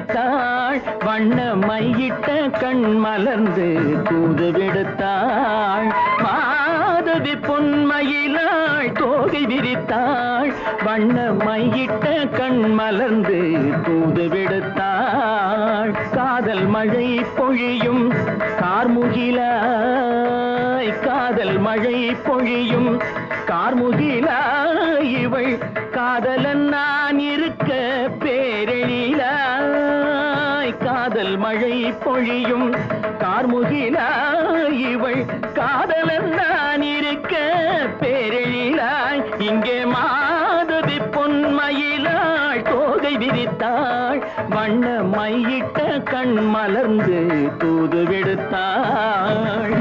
விரித்தாள் வண்ண மையிட்ட கண் மலர்ந்து தூது விடுத்தாள் மாதவி பொன்மயிலாள் தோகை விரித்தாள் வண்ண மையிட்ட கண் மலர்ந்து தூது விடுத்தாள் காதல் மழை பொழியும் கார்முகிலாய் காதல் மழை பொழியும் கார்முகிலாய் இவள் காதலன் நான் இருக்க பேரெழிலாய் காதல் மழை பொழியும் கார்முகிலாய் இவள் காதலன் நான் இருக்க பேரெழிலாய் இங்கே மாதவி பொன்மயிலாள் தோகை விரித்தாள் வண்ண மையிட்ட கண் மலர்ந்து தூது விடுத்தாள்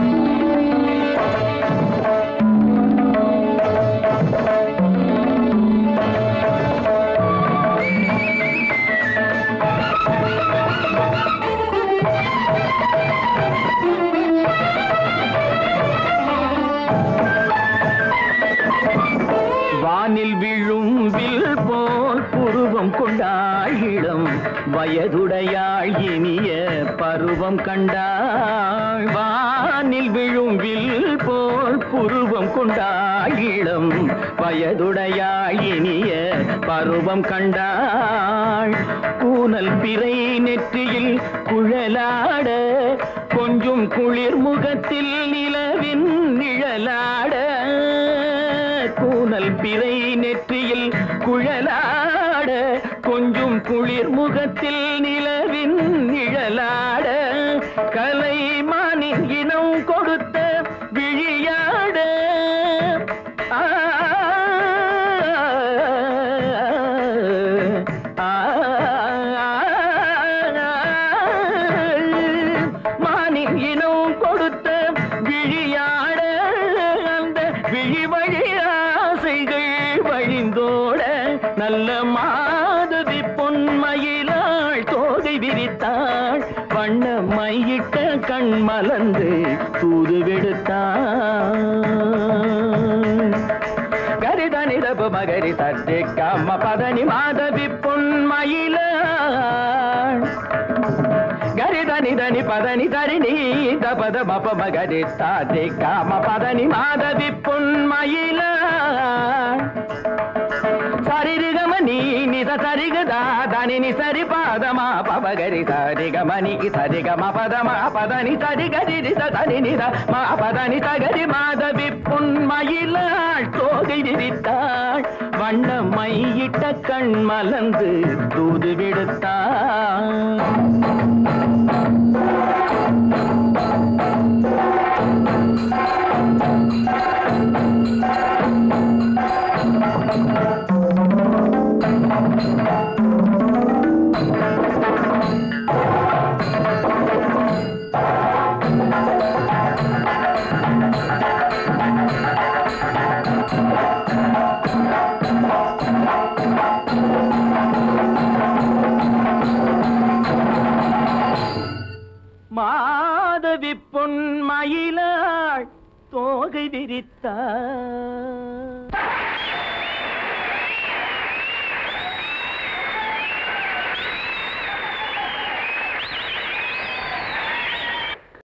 வானில் விழும் வில் போல் புருவம் கொண்டாள் இளம் வயதுடையாள் இனிய பருவம் கண்டாள் வானில் விழும் வில் போல் புருவம் கொண்டாள் இளம் வயதுடையாள் இனிய பருவம் கண்டாள் கூனல் பிறை நெற்றியில் குழலாட கொஞ்சம் குளிர் முகத்தில் நிலவின் நிழலாட கூனல் பிறை நெற்றியில் குழலாட கொஞ்சம் குளிர் முகத்தில் நிலவின் நிழலாட கலைமானின் இனம் கொடுத்த விழியாட ஆ, ஆ, மானின் இனம் கொடுத்த விழியாட அந்த விழி வழி ஆசைகள் வழிந்தோட நல்ல மாதவி பொன்மயிலாள் தோகை விரித்தாள் வண்ண மையிட்ட கண் மலர்ந்து தூது விடுத்தாள் கரிதனி தப மகரி தட்டி கம்ம பதனி மாதவி பொன்மயிலாள் గరిదని దని పదని తరిని దపద మప మగరి తాటి కామ పదని మాధవి పున్మయిల సరిగమని నిజ సరిగదా దానిని సరి పాదమా పవగరి సరిగమని సరిగమ పదమా పదని సరిగరి తని నిద మా పదని సగరి మాధవి పున్మయిల தோகை விரித்தாள் வண்ண மையிட்ட கண் மலர்ந்து தூது விடுத்தாள் மாதவி பொன்மயிலாள் தோகை விரித்தாள்